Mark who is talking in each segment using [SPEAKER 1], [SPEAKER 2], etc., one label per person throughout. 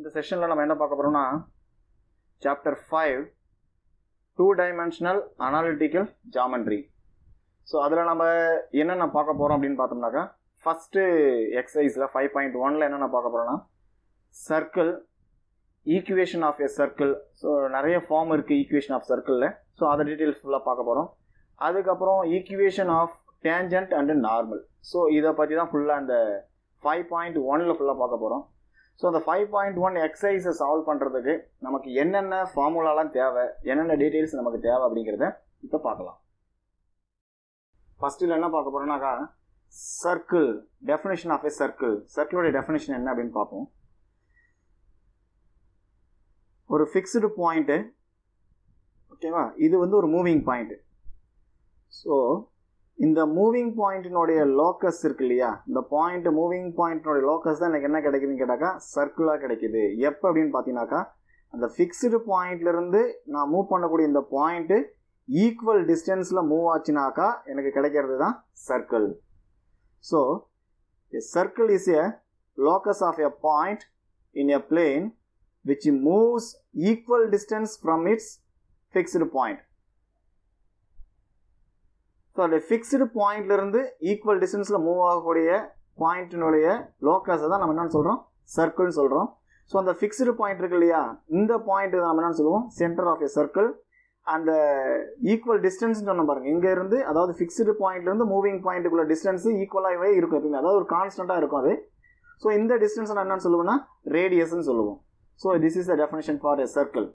[SPEAKER 1] இந்த செஷனில் நம்ம என்ன பார்க்க போகிறோம்னா chapter five two dimensional analytical geometry so அதில் நம்ம என்னென்ன பார்க்க போகிறோம் அப்படின்னு பார்த்தோம்னாக்கா ஃபஸ்ட்டு எக்ஸசைஸில் ஃபைவ் பாயிண்ட் ஒனில் என்னென்ன பார்க்க போகிறோம்னா circle equation of a circle so நிறைய ஃபார்ம் இருக்குது ஈக்குவேஷன் ஆஃப் சர்க்கிளில் ஸோ அதை டீட்டெயில்ஸ் ஃபுல்லாக பார்க்க போகிறோம் அதுக்கப்புறம் equation of tangent and normal so இதை பற்றி தான் ஃபுல்லாக அந்த ஃபைவ் பாயிண்ட் ஒனில் ஃபுல்லாக பார்க்க போகிறோம் ஸோ அந்த ஃபைவ் பாயிண்ட் ஒன் எக்ஸசைஸை சால்வ் பண்ணுறதுக்கு நமக்கு என்னென்ன ஃபார்முலாலாம் தேவை என்னென்ன டீட்டெயில்ஸ் நமக்கு தேவை அப்படிங்கிறத இப்போ பார்க்கலாம் ஃபஸ்ட்டில் என்ன பார்க்க போகிறோம்னாக்கா circle definition of a circle சர்க்கிளோட டெஃபினேஷன் என்ன அப்படின்னு பார்ப்போம் ஒரு ஃபிக்ஸ்டு பாயிண்ட்டு ஓகேவா இது வந்து ஒரு மூவிங் பாயிண்ட்டு ஸோ இந்த மூவிங் பாயிண்டினுடைய லோக்கஸ் இருக்கு இல்லையா இந்த பாயிண்ட் மூவிங் பாயிண்டினுடைய லோக்கஸ் தான் எனக்கு என்ன கிடைக்குதுன்னு கேட்டாக்கா சர்க்குலாக கிடைக்குது எப்போ அப்படின்னு பார்த்தீங்கன்னாக்கா அந்த ஃபிக்ஸ்டு பாயிண்ட்லேருந்து நான் மூவ் பண்ணக்கூடிய இந்த பாயிண்ட்டு ஈக்குவல் டிஸ்டன்ஸில் மூவ் ஆச்சுனாக்கா எனக்கு கிடைக்கிறது தான் circle so circle is a locus of a point in a plane which moves equal distance from its fixed point so அந்த ஃபிக்ஸ்டு பாயிண்ட்லேருந்து ஈக்குவல் டிஸ்டன்ஸில் மூவ் ஆகக்கூடிய பாயிண்டினுடைய லோக்கஸை தான் நம்ம என்னன்னு சொல்கிறோம் சர்க்கிள்னு சொல்கிறோம் ஸோ அந்த ஃபிக்ஸ்டு பாயிண்ட் இருக்கு இல்லையா இந்த பாயிண்ட் நம்ம என்னன்னு சொல்லுவோம் சென்டர் ஆஃப் எ சர்க்கிள் அந்த ஈக்குவல் டிஸ்டன்ஸ் சொன்ன பாருங்க இங்க இருந்து அதாவது ஃபிக்ஸ்டு பாயிண்ட்லேருந்து மூவிங் பாயிண்ட்டுக்குள்ள டிஸ்டன்ஸ் ஈக்குவலாகவே இருக்கும் எப்பவுமே அதாவது ஒரு கான்ஸ்டண்ட்டாக இருக்கும் அது ஸோ இந்த டிஸ்டன்ஸ் நான் என்னன்னு சொல்லுவோம்னா ரேடியஸ்ன்னு சொல்லுவோம் so this is the definition for a circle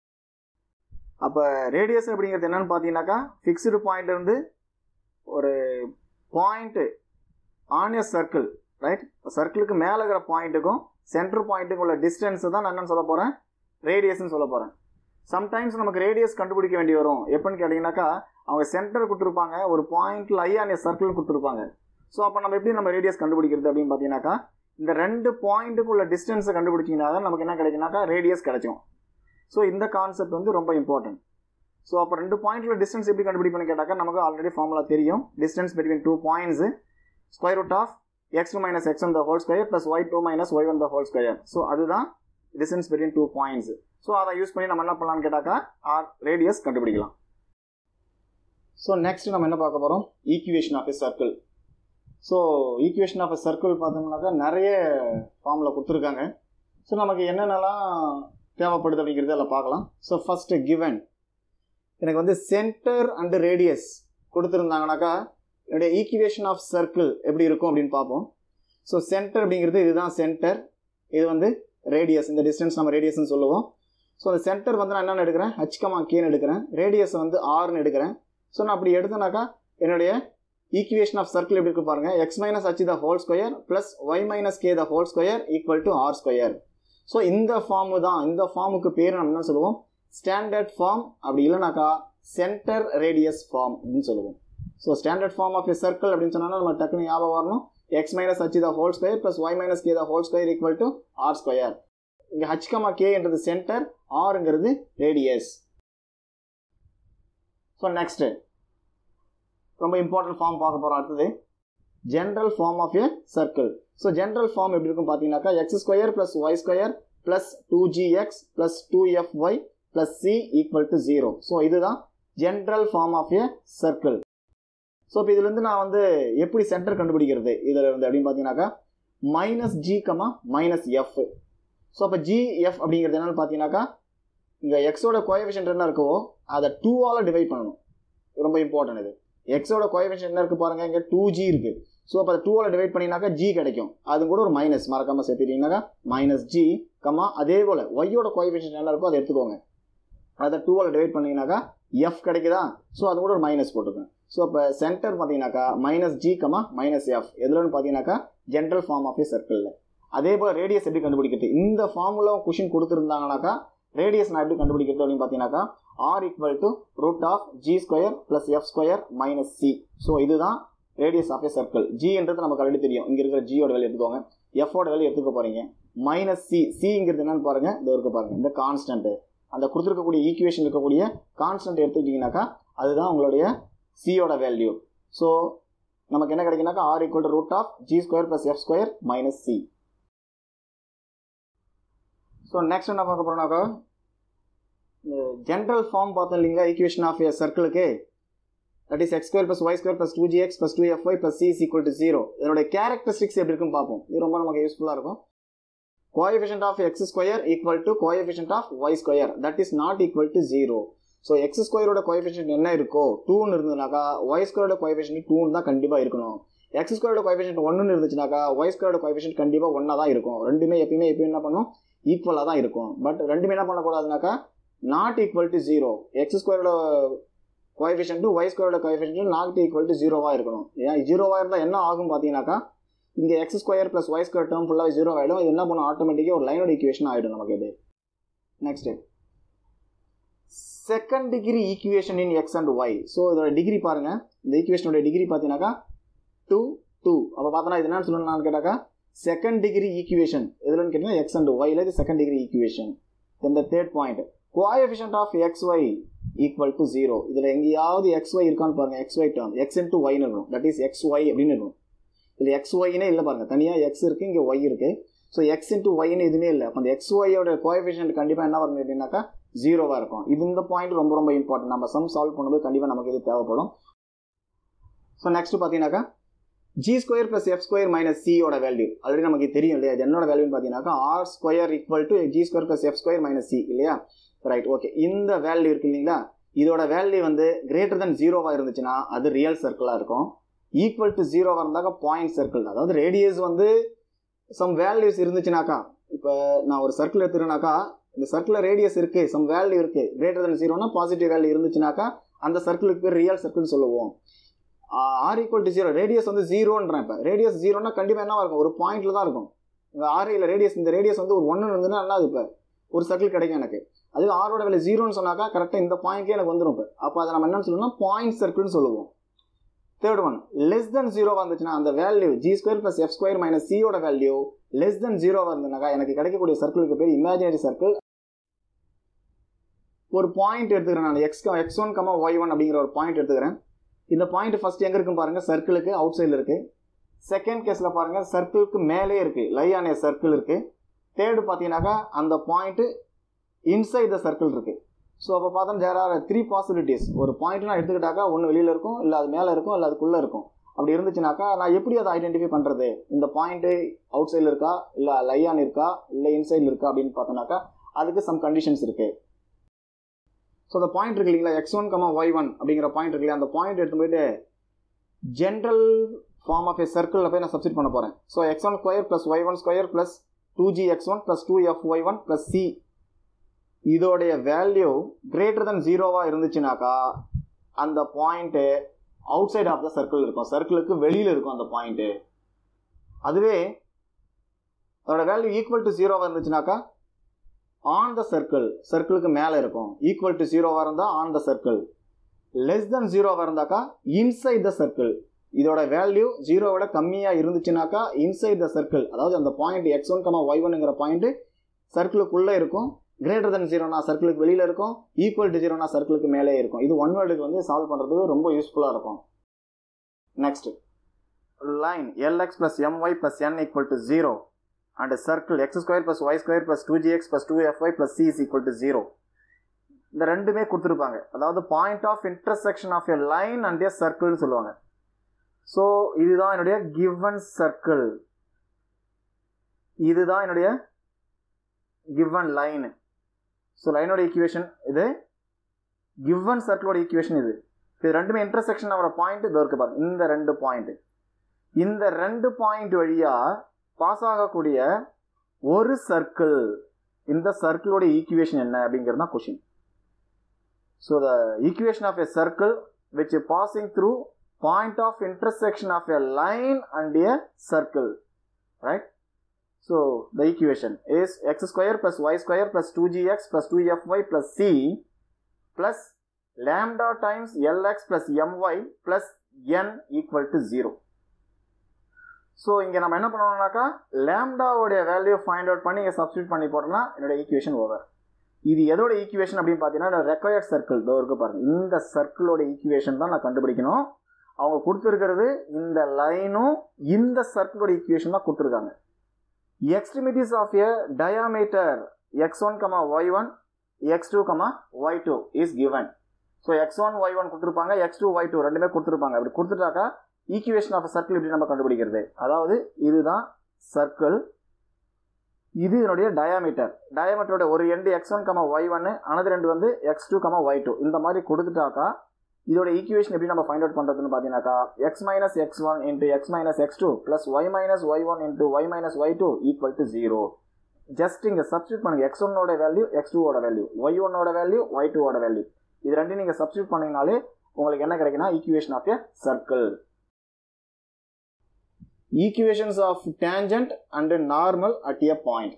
[SPEAKER 1] அப்போ ரேடியஸ் அப்படிங்கிறது என்னன்னு பார்த்தீங்கன்னாக்கா ஃபிக்ஸ்டு பாயிண்ட்லேருந்து ஒரு point on a circle right சர்க்கிளுக்கு மேலே இருக்கிற பாயிண்ட்டுக்கும் சென்டர் பாயிண்ட்டுக்கும் உள்ள டிஸ்டன்ஸ் தான் நான் என்னன்னு சொல்ல போகிறேன் ரேடியஸ்ன்னு சொல்ல போகிறேன் சம்டைம்ஸ் நமக்கு ரேடியஸ் கண்டுபிடிக்க வேண்டி வரும் எப்போன்னு கேட்டிங்கனாக்கா அவங்க சென்டர் கொடுத்துருப்பாங்க ஒரு பாயிண்ட்டில் ஐ ஆன் எ சர்க்கிள் கொடுத்துருப்பாங்க ஸோ அப்போ நம்ம எப்படி நம்ம ரேடியஸ் கண்டுபிடிக்கிறது அப்படின்னு பார்த்தீங்கன்னாக்கா இந்த ரெண்டு பாயிண்ட்டுக்கு உள்ள டிஸ்டன்ஸை கண்டுபிடிச்சிங்கன்னா தான் நமக்கு என்ன கிடைக்குனாக்கா ரேடியஸ் கிடைக்கும் ஸோ இந்த கான்செப்ட் வந்து ரொம்ப இம்பார்ட்டன்ட் ஸோ அப்போ ரெண்டு பாயிண்ட்ல டிஸ்டன்ஸ் எப்படி கண்டுபிடிப்பேன்னு கேட்டாக்கா நமக்கு ஆல்ரெடி ஃபார்முலா தெரியும் distance between two points square root of x two minus x one the whole square plus y two minus y one the whole square so அதுதான் distance between two points so அதை use பண்ணி நம்ம என்ன பண்ணலாம்னு கேட்டாக்கா r radius கண்டுபிடிக்கலாம் so next நம்ம என்ன பார்க்க போகிறோம் equation of a circle so equation of a circle பார்த்தோம்னாக்கா நிறைய ஃபார்மில் கொடுத்துருக்காங்க ஸோ நமக்கு என்னென்னலாம் தேவைப்படுது அப்படிங்கிறத அதில் பார்க்கலாம் ஸோ ஃபஸ்ட்டு கிவன் எனக்கு வந்து சென்டர் அண்டு ரேடியஸ் கொடுத்துருந்தாங்கனாக்கா என்னுடைய ஈக்குவேஷன் ஆஃப் சர்க்கிள் எப்படி இருக்கும் அப்படின்னு பார்ப்போம் ஸோ சென்டர் அப்படிங்கிறது இதுதான் சென்டர் இது வந்து ரேடியஸ் இந்த டிஸ்டன்ஸ் நம்ம ரேடியஸ்னு சொல்லுவோம் ஸோ அந்த சென்டர் வந்து நான் என்னென்னு எடுக்கிறேன் ஹச்கமா கேன்னு எடுக்கிறேன் ரேடியஸை வந்து ஆர்னு எடுக்கிறேன் ஸோ நான் அப்படி எடுத்தேனாக்கா என்னுடைய ஈக்குவேஷன் ஆஃப் சர்க்கிள் எப்படி இருக்கு பாருங்க x minus h the whole square plus y minus k the whole square equal to r square so இந்த ஃபார்மு தான் இந்த ஃபார்முக்கு பேர் நம்ம என்ன சொல்லுவோம் ஸ்டாண்டர்ட் ஃபார்ம் அப்படி இல்லைனாக்கா சென்டர் ரேடியஸ் ஃபார்ம் அப்படின்னு சொல்லுவோம் so standard form of a circle அப்படின்னு சொன்னால் நம்ம டக்குனு ஞாபகம் வரணும் x minus h the whole square plus y minus k the whole square equal to r square இங்கே ஹச் கமா கே என்றது சென்டர் ஆருங்கிறது ரேடியஸ் ஸோ நெக்ஸ்ட் ரொம்ப இம்பார்ட்டன்ட் ஃபார்ம் பார்க்க போகிறோம் அடுத்தது general form of a circle so general form எப்படி இருக்கும் பார்த்தீங்கன்னாக்கா x square plus y square plus two g x plus two f y plus c equal to zero so இதுதான் general form of a circle so இப்போ இதுலேருந்து நான் வந்து எப்படி centre கண்டுபிடிக்கிறது இதில் இருந்து அப்படின்னு பார்த்தீங்கன்னாக்கா minus g comma minus f so அப்போ ஜி எஃப் அப்படிங்கிறது என்னன்னு பார்த்தீங்கன்னாக்கா இங்கே எக்ஸோட கோஎஃபிஷியன்ட் என்ன இருக்கோ அதை டூவால் டிவைட் பண்ணணும் ரொம்ப இம்பார்ட்டன்ட் இது எக்ஸோட கோஎஃபிஷியன்ட் என்ன இருக்குது பாருங்கள் இங்கே டூ ஜி இருக்குது ஸோ அப்போ அதை டூவால் டிவைட் பண்ணினாக்கா ஜி கிடைக்கும் அது கூட ஒரு மைனஸ் மறக்காமல் சேர்த்துட்டீங்கன்னாக்கா மைனஸ் ஜி கமா அதே போல் ஒய்யோட கோஎஃபிஷியன்ட் என்ன இருக்கோ அதை எடுத்துக்கோங்க அதை டூவால் டிவைட் பண்ணிங்கனாக்கா எஃப் கிடைக்குதா ஸோ அது கூட ஒரு மைனஸ் போட்டுருக்கேன் ஸோ இப்போ சென்டர் பார்த்தீங்கன்னாக்கா minus g comma minus f எதுலன்னு பார்த்தீங்கன்னாக்கா ஜென்ரல் ஃபார்ம் ஆஃப் ஏ சர்க்கிளில் அதே போல் ரேடியஸ் எப்படி கண்டுபிடிக்கிறது இந்த ஃபார்முலா கொஷின் கொடுத்துருந்தாங்கனாக்கா ரேடியஸ் நான் எப்படி கண்டுபிடிக்கிறது அப்படின்னு பார்த்தீங்கன்னாக்கா r equal to root of g square plus f square minus c so இதுதான் ரேடியஸ் ஆஃப் ஏ சர்க்கிள் ஜின்றது நமக்கு ஆல்ரெடி தெரியும் இங்கே இருக்கிற ஜியோட வேலை எடுத்துக்கோங்க எஃபோட வேலை எடுத்துக்க போறீங்க மைனஸ் சி சிங்கிறது என்னன்னு பாருங்க இந்த இருக்கு பாருங்க இந்த கான்ஸ்டன்ட் அந்த கொடுத்துருக்கக்கூடிய ஈக்குவேஷன் இருக்கக்கூடிய கான்ஸ்டன்ட் எடுத்துக்கிட்டீங்கன்னாக்கா அதுதான் உங்களுடைய சியோட வேல்யூ ஸோ நமக்கு என்ன கிடைக்குனாக்கா r equal to root of g square plus f square minus c so next என்ன பார்க்க போகிறோம்னாக்கா ஜென்ரல் ஃபார்ம் பார்த்தோம் இல்லைங்களா ஈக்குவேஷன் ஆஃப் ஏ சர்க்கிளுக்கு that is x square plus y square plus two g x plus two f y plus c is equal to zero இதனுடைய characteristics எப்படி இருக்குன்னு பார்ப்போம் இது ரொம்ப நமக்கு யூஸ்ஃபுல்லாக இருக்கும் coefficient of x square equal to coefficient of Y square that is not equal to zero so x ஸ்கொயரோட கோஎஃபிஷியன்ட் என்ன இருக்கோ டூன்னு இருந்ததுனாக்கா ஒய் ஸ்கொயரோட கோஎஃபிஷியன்ட் டூன்னு தான் கண்டிப்பாக இருக்கணும் எக்ஸ் ஸ்கொயரோட கோஎஃபிஷியன்ட் ஒன்றுன்னு இருந்துச்சுனாக்கா ஒய் ஸ்கொயரோட கோஎஃபிஷியன்ட் கண்டிப்பாக ஒன்றா தான் இருக்கும் ரெண்டுமே எப்பயுமே எப்பயும் என்ன பண்ணும் ஈக்குவலாக தான் இருக்கும் பட் ரெண்டுமே என்ன பண்ணக்கூடாதுனாக்கா not equal to zero x ஸ்கொயரோட கோஎஃபிஷியன்ட் ஒய் ஸ்கொயரோட கோஎஃபிஷியன்ட் நாட் ஈக்குவல் டு ஜீரோவாக இருக்கணும் ஏன் ஜீரோவாக இருந்தால் என்ன ஆகும் பார்த்தீங்கன்னாக்கா இங்கே x square plus y square term ஃபுல்லாக ஜீரோ ஆகிடும் இது என்ன பண்ணும் ஆட்டோமேட்டிக்காக ஒரு லைனோட ஈக்குவேஷன் ஆகிடும் நமக்கு இது next second degree equation in x and y so இதோட டிகிரி பாருங்க இந்த ஈக்குவேஷனோட டிகிரி பார்த்தீங்கன்னாக்கா டூ டூ அப்போ பார்த்தோன்னா இது என்னன்னு சொல்லணும்னு கேட்டாக்கா செகண்ட் டிகிரி ஈக்குவேஷன் எதுலன்னு கேட்டீங்கன்னா எக்ஸ் அண்ட் ஒய்ல இது second degree equation then the third point coefficient of x y equal to zero இதில் எங்கேயாவது எக்ஸ் ஒய் இருக்கான்னு பாருங்க x y term x into ஒய்னு இருக்கும் தட் இஸ் எக்ஸ் ஒய் அப்படின்னு இருக்கும் இதில் எக்ஸ் ஒய்னே இல்லை பாருங்க தனியாக எக்ஸ் இருக்கு இங்கே ஒய் இருக்கு ஸோ எக்ஸ் இன்ட்டு ஒய்னு எதுவுமே இல்லை அப்போ அந்த எக்ஸ் ஒய்யோட கோஎஃபிஷியன்ட் கண்டிப்பாக என்ன வரும் அப்படின்னாக்கா ஜீரோவாக இருக்கும் இது இந்த பாயிண்ட் ரொம்ப ரொம்ப இம்பார்ட்டன்ட் நம்ம சம் சால்வ் பண்ணும்போது கண்டிப்பாக நமக்கு இது தேவைப்படும் ஸோ நெக்ஸ்ட் பார்த்தீங்கன்னாக்கா g square plus f square minus சியோட வேல்யூ ஆல்ரெடி நமக்கு தெரியும் இல்லையா இது என்னோட வேல்யூன்னு பார்த்தீங்கன்னாக்கா r square equal to g square plus f square minus c இல்லையா ரைட் ஓகே இந்த வேல்யூ இருக்கு இல்லைங்களா இதோட வேல்யூ வந்து கிரேட்டர் தென் ஜீரோவாக இருந்துச்சுன்னா அது ரியல் சர்க்கிளாக இருக்கும் ஈக்குவல் டு ஜீரோவாக இருந்தாக்கா பாயிண்ட் சர்க்கிள் அதாவது ரேடியஸ் வந்து சம் வேல்யூஸ் இருந்துச்சுனாக்கா இப்போ நான் ஒரு சர்க்கிள் எடுத்துக்கிறேனாக்கா இந்த சர்க்கிளில் ரேடியஸ் இருக்கு சம் வேல்யூ இருக்கு கிரேட்டர் தென் ஜீரோனா பாசிட்டிவ் வேல்யூ இருந்துச்சுனாக்கா அந்த சர்க்கிளுக்கு பேர் ரியல் சர்க்கிள்னு சொல்லுவோம் r equal to zero radius வந்து ஜீரோன்றேன் இப்போ ரேடியஸ் ஜீரோனா கண்டிப்பாக என்ன இருக்கும் ஒரு பாயிண்ட்ல தான் இருக்கும் இந்த ஆர் இல்லை ரேடியஸ் இந்த ரேடியஸ் வந்து ஒரு ஒன்று இருந்ததுன்னா என்ன இப்போ ஒரு சர்க்கிள் கிடைக்கும் எனக்கு அது ஆரோட வேலை ஜீரோன்னு சொன்னாக்கா கரெக்டாக இந்த பாயிண்ட்லேயே எனக்கு வந்துடும் இப்போ அப்போ அதை நம்ம என்னன்னு சொல்லணும்னா பாயிண்ட் சர்க்கிள்னு சொல்லுவோம் third one less then zero வந்துச்சுன்னா அந்த value g square plus f square minus சியோட வேல்யூ லெஸ் தென் ஜீரோ வந்ததுனாக்கா எனக்கு கிடைக்கக்கூடிய சர்க்கிளுக்கு பேர் இமேஜினரி சர்க்கிள் ஒரு பாயிண்ட் எடுத்துக்கிறேன் நான் x x one comma y one அப்படிங்கிற ஒரு பாயிண்ட் எடுத்துக்கிறேன் இந்த பாயிண்ட் ஃபர்ஸ்ட் எங்க இருக்குன்னு பாருங்க சர்க்கிளுக்கு அவுட் சைடில் இருக்கு செகண்ட் கேஸ்ல பாருங்க சர்க்கிளுக்கு மேலே இருக்கு லை ஆன் ஏ சர்க்கிள் இருக்கு தேர்டு பார்த்தீங்கன்னாக்கா அந்த பாயிண்ட் இன்சைட் த சர்க்கிள் இருக்கு ஸோ அப்போ பார்த்தோம் தேர் ஆர் த்ரீ பாசிபிலிட்டிஸ் ஒரு பாயிண்ட் நான் எடுத்துக்கிட்டாக்கா ஒன்று வெளியில் இருக்கும் இல்லை அது மேலே இருக்கும் இல்லை அதுக்குள்ளே இருக்கும் அப்படி இருந்துச்சுனாக்கா நான் எப்படி அதை ஐடென்டிஃபை பண்ணுறது இந்த பாயிண்ட்டு அவுட் சைடில் இருக்கா இல்லை லையான் இருக்கா இல்லை இன்சைடில் இருக்கா அப்படின்னு பார்த்தோன்னாக்கா அதுக்கு சம் கண்டிஷன்ஸ் இருக்குது ஸோ அந்த பாயிண்ட் இருக்கு இல்லைங்களா x one comma y one அப்படிங்கிற பாயிண்ட் இருக்கு இல்லையா அந்த பாயிண்ட் எடுத்து போயிட்டு ஜென்ரல் ஃபார்ம் ஆஃப் ஏ சர்க்கிளில் போய் நான் சப்ஸ்டிட் பண்ண போகிறேன் so x one square plus y one square plus two g x one plus two f y one plus c இதோடைய வேல்யூ கிரேட்டர் தென் ஜீரோவாக இருந்துச்சுனாக்கா அந்த point outside of the circle இருக்கும் சர்க்கிளுக்கு வெளியில் இருக்கும் அந்த பாயிண்ட்டு அதுவே அதோட வேல்யூ ஈக்குவல் டு ஜீரோவாக இருந்துச்சுனாக்கா ஆன் த சர்க்கிள் சர்க்கிளுக்கு மேலே இருக்கும் ஈக்குவல் டு ஜீரோவாக இருந்தால் on the circle less then ஜீரோவாக இருந்தாக்கா இன்சைட் த சர்க்கிள் இதோட வேல்யூ ஜீரோவோட கம்மியாக இருந்துச்சுனாக்கா இன்சைட் த சர்க்கிள் அதாவது அந்த point x one comma y ஒன்னுங்கிற பாயிண்ட் சர்க்கிளுக்குள்ளே இருக்கும் கிரேட்டர் தென் ஜீரோனா சர்க்கிளுக்கு வெளியில் இருக்கும் ஈக்குவல் டு ஜீரோனா சர்க்கிளுக்கு மேலே இருக்கும் இது ஒன் வேர்டுக்கு வந்து சால்வ் பண்ணுறதுக்கு ரொம்ப யூஸ்ஃபுல்லாக இருக்கும் next line l x plus m y plus n equal to zero and circle x square plus y square plus two g x plus two f y plus c is equal to zero இந்த ரெண்டுமே கொடுத்துருப்பாங்க அதாவது point of intersection of a line and a சர்க்கிள்னு சொல்லுவாங்க so இதுதான் என்னுடைய given circle இதுதான் என்னுடைய கிவன் லைன் ஸோ லைனோட ஈக்குவேஷன் இது கிவன் சர்க்கிளோட ஈக்குவேஷன் இது இது ரெண்டுமே இன்டர்செக்ஷன் ஆகிற பாயிண்ட் இது இருக்கு பாருங்க இந்த ரெண்டு பாயிண்ட் இந்த ரெண்டு பாயிண்ட் வழியா பாஸ் ஆகக்கூடிய ஒரு சர்க்கிள் இந்த சர்க்கிளோட ஈக்குவேஷன் என்ன அப்படிங்கிறது தான் question so the equation of a circle which passing through point of intersection of a line and a circle right So the equation is x square plus y square plus 2gx plus 2fy plus c plus lambda times lx plus my plus n equal to 0. So இங்கே நம்ம என்ன பண்ணணும்னாக்கா லேம்டாவோடைய value find out பண்ணி இங்கே substitute பண்ணி போட்டோம்னா என்னோட ஈக்குவேஷன் ஓவர் இது எதோட ஈக்குவேஷன் அப்படின்னு பார்த்தீங்கன்னா ரெக்வயர்ட் சர்க்கிள் இதோ இருக்கு பாருங்க இந்த சர்க்கிளோட ஈக்குவேஷன் தான் நான் கண்டுபிடிக்கணும் அவங்க கொடுத்துருக்கிறது இந்த லைனும் இந்த சர்க்கிளோட ஈக்குவேஷன் தான் கொடுத்துருக்காங்க extremities of a diameter x one comma y one x two comma y two is given so x one y one கொடுத்துருப்பாங்க எக்ஸ் டூ ஒய் டூ ரெண்டுமே கொடுத்துருப்பாங்க அப்படி கொடுத்துட்டாக்கா ஈக்குவேஷன் ஆஃப் சர்க்கிள் இப்படி நம்ம கண்டுபிடிக்கிறது அதாவது இதுதான் சர்க்கிள் இது இதனுடைய டயாமீட்டர் டயாமீட்டரோட ஒரு end x one comma y ஒன்னு அனது ரெண்டு வந்து x two comma y two இந்த மாதிரி கொடுத்துட்டாக்கா இதோட ஈக்குவேஷன் எப்படி நம்ம ஃபைண்ட் அவுட் பண்ணுறதுன்னு பார்த்தீங்கன்னாக்கா x minus x one into x minus x two plus y minus y one into y minus y two equal to zero just இங்கே substitute பண்ணுங்க x ஒன்னோட வேல்யூ எக்ஸ் டூவோட வேல்யூ ஒய் ஒன்னோட value y டூவோட value இது ரெண்டையும் நீங்கள் substitute பண்ணீங்கனாலே உங்களுக்கு என்ன கிடைக்குன்னா equation of a circle equations of tangent and normal at a point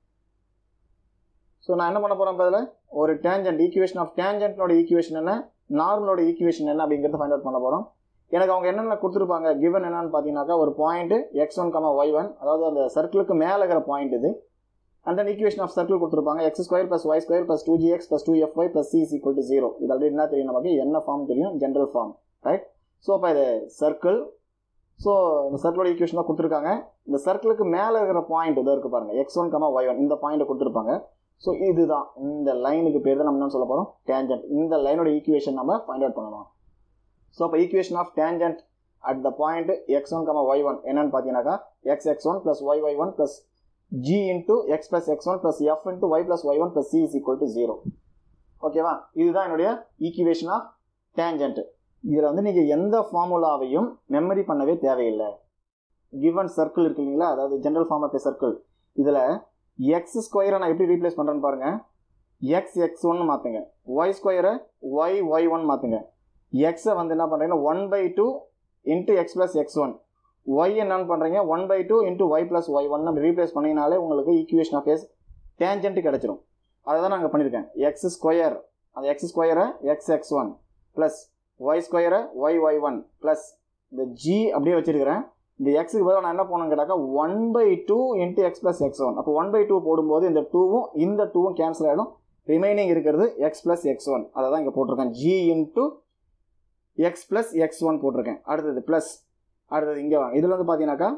[SPEAKER 1] so நான் என்ன பண்ண போகிறேன் பதில் ஒரு டேஞ்சன்ட் ஈக்குவேஷன் ஆஃப் டேஞ்சன்ட்னோட ஈக்குவேஷன் என்ன நார்மலோட ஈக்குவேஷன் என்ன அப்படிங்கிறத ஃபைண்ட் அவுட் பண்ண போகிறோம் எனக்கு அவங்க என்னென்ன கொடுத்துருப்பாங்க கிவன் என்னன்னு பார்த்தீங்கன்னாக்கா ஒரு point x one comma y one அதாவது அந்த சர்க்கிளுக்கு மேலே இருக்கிற பாயிண்ட் இது and then equation of circle கொடுத்துருப்பாங்க x square plus y square plus two g x plus two f y plus c equal to zero இது ஆல்ரெடி என்ன தெரியும் நமக்கு என்ன ஃபார்ம் தெரியும் ஜென்ரல் ஃபார்ம் ரைட் ஸோ அப்போ இது சர்க்கிள் ஸோ இந்த சர்க்கிளோட ஈக்குவேஷன் தான் கொடுத்துருக்காங்க இந்த சர்க்கிளுக்கு மேலே இருக்கிற பாயிண்ட் இதோ இருக்கு பாருங்க x one comma y one இந்த பாயிண்ட் கொடுத்துருப்பாங்க ஸோ இதுதான் இந்த லைனுக்கு பேர் தான் நம்ம என்ன சொல்ல போகிறோம் டேஞ்சன்ட் இந்த லைனோட ஈக்குவேஷன் நம்ம ஃபைண்ட் அவுட் பண்ணணும் ஸோ அப்போ equation of tangent at the point x one comma y one என்னன்னு பார்த்தீங்கன்னாக்கா x x one plus y y one plus g into x plus x one plus f into y plus y one plus c is equal to zero ஓகேவா இதுதான் என்னுடைய equation of tangent இதில் வந்து நீங்கள் எந்த ஃபார்முலாவையும் memory பண்ணவே தேவையில்லை given circle இருக்கு இல்லைங்களா அதாவது ஜென்ரல் ஃபார்ம் ஆஃப் சர்க்கிள் இதில் எக்ஸ் ஸ்கொயரை நான் எப்படி ரீப்ளேஸ் பண்ணுறேன்னு பாருங்க எக்ஸ் எக்ஸ் ஒன்னு மாற்றுங்க ஒய் ஸ்கொயரை ஒய் ஒய் ஒன் மாற்றுங்க எக்ஸை வந்து என்ன பண்ணுறீங்கன்னா one by two into x plus x one y என்னன்னு பண்ணுறீங்க one by two into y plus y one அப்படி ரீப்ளேஸ் பண்ணிங்கனாலே உங்களுக்கு ஈக்குவேஷன் ஆஃப் எஸ் டேஞ்சன்ட் கிடச்சிரும் அதை தான் நாங்கள் பண்ணியிருக்கேன் எக்ஸ் ஸ்கொயர் அந்த எக்ஸ் ஸ்கொயரை x x one plus y ஸ்கொயரை ஒய் ஒய் ஒன் ப்ளஸ் இந்த ஜி அப்படியே வச்சிருக்கிறேன் இந்த எக்ஸுக்கு பதிலாக நான் என்ன பண்ணணும் கேட்டாக்கா one by two into x plus x one அப்போ ஒன் பை டூ போடும்போது இந்த டூவும் இந்த டூவும் கேன்சல் ஆகிடும் ரிமைனிங் இருக்கிறது எக்ஸ் ப்ளஸ் எக்ஸ் ஒன் அதை தான் இங்கே போட்டிருக்கேன் g into x plus x one போட்டிருக்கேன் அடுத்தது ப்ளஸ் அடுத்தது இங்கே வாங்க இதில் வந்து பார்த்தீங்கன்னாக்கா